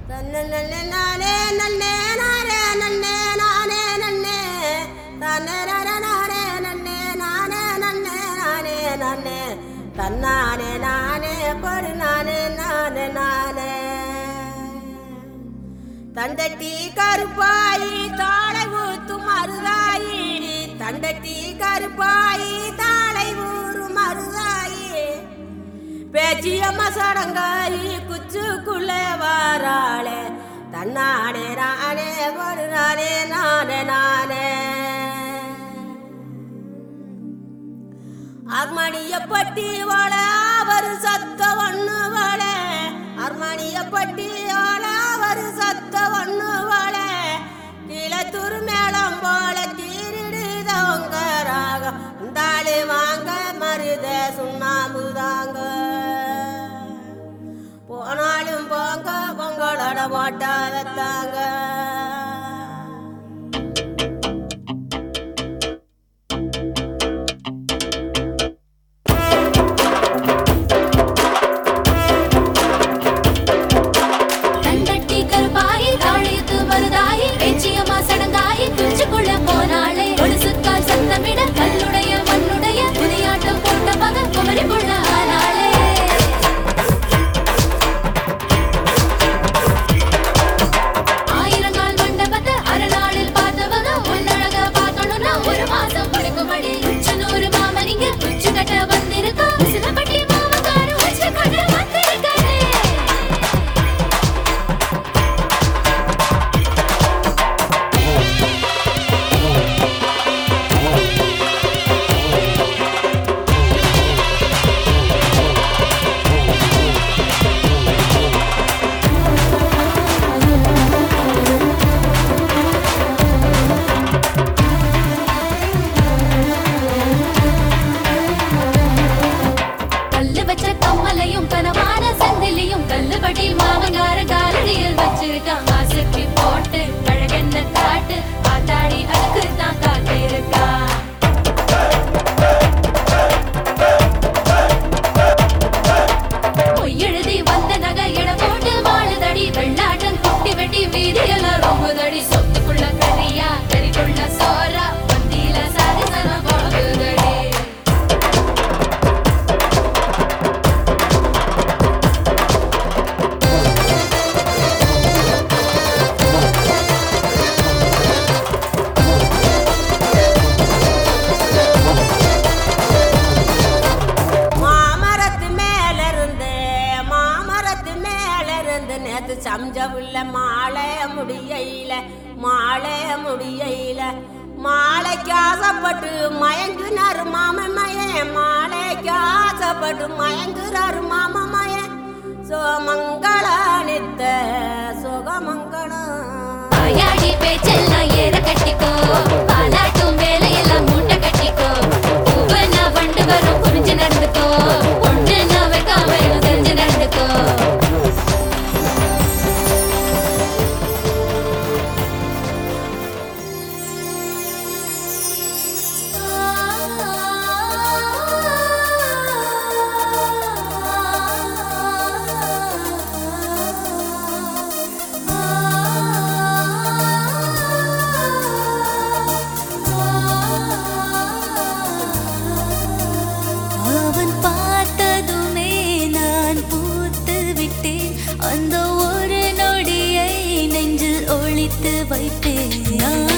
தன்ன நன்னே நானே நன்னே நானே நன்னே நானே நன்னே தன்னே நானே நானே நன்னே நானே நன்னே நானே நன்னே தன்னானே நானே படு நானே நானே நானே தண்டட்டி கருப்பாயி தாளை ஊத்து மருதாயி தண்டட்டி கருப்பாயி தாளை ஊறு மருதாயி பேச்சியம்மா சடங்காயி குச்சுக்குள்ளே வாராளே தன்னானே நானே ஒரு நானே நானே நானே அர்மணிய பட்டி வாழ அவர் சத்த ஒண்ணு வாழ அர்மணிய பட்டி வாழ அவர் சத்த ஒண்ணு வாழ கிளத்தூர் மேளம் போல தீரிடுதவங்க ராகம் இந்தாளு வாங்க மருத சுண்ணாம்பு தாங்க போனாலும் போங்க பொங்கலோட மாட்டா வைத்தாங்க தண்டட்டி கருப்பாயி தாழியத்து மருதாயி பேச்சியம்மா சடங்காயி குஞ்சுக்குள்ள போனாளே ஒழுசுக்கால் சத்தமிட கல்லுடைய மண்ணுடைய புதியாட்டம் போட்ட மக குமரி புள்ள ஆனாளே ஆயிரங்கால் மண்டபத்தை அரைநாளில் பார்த்தவங்க உன்னழக பார்க்கணும்னா ஒரு மாசம் முடிக்கும்படி உச்சனூறு மாமனிங்க உச்சு கட்ட வந்திருக்கா சிலப்பட்டி மாமக்காரு உச்சு கட்ட வந்திருக்காரு கல்லு வச்ச கம்மலையும் கனவான சந்திலையும் கல்லுபடி மாமங்கார காலடியில் வச்சிருக்கான் ஆசைக்கு போட்டு அழகென்ன காட்டு ஆத்தாடி அதுக்கு தான் காத்து இருக்கா பொய்யெழுதி வந்த நகை எடை போட்டு வாழுதடி வெள்ளாட்டம் குட்டி வெட்டி வீதியெல்லாம் ரொம்புதடி சொத்துக்குள்ள கரியா கறிக்குள்ள சோறா பந்தியில சாதிசனம் போகுதடி மாமரத்து மேல இருந்து மாமரத்து மேல இருந்து நேத்து சம்ஜவுள்ள மாலை முடியையில மாலை முடியையில மாலைக்கு ஆசைப்பட்டு மயங்குனாரு மாமன் மயன் மாலைக்கு ஆசைப்பட்டு மயங்குறாரு மாமன் மயன் சோமங்கள நித்த சுகமங்களம் வாயாடி பேச்செல்லாம் ஏற கட்டிக்கோ பாலாட்டும் வேலையெல்லாம் மூட்டை கட்டிக்கோ பூவனா வண்டு வரும் புரிஞ்சு நடந்துக்கோ ஒண்ணு நான் வைக்காம இவன் தெரிஞ்சு நடந்துக்கோ அவன் பார்த்ததுமே நான் பூத்து விட்டேன் அந்த ஒரு நொடியை நெஞ்சில் ஒளித்து வைத்தேன்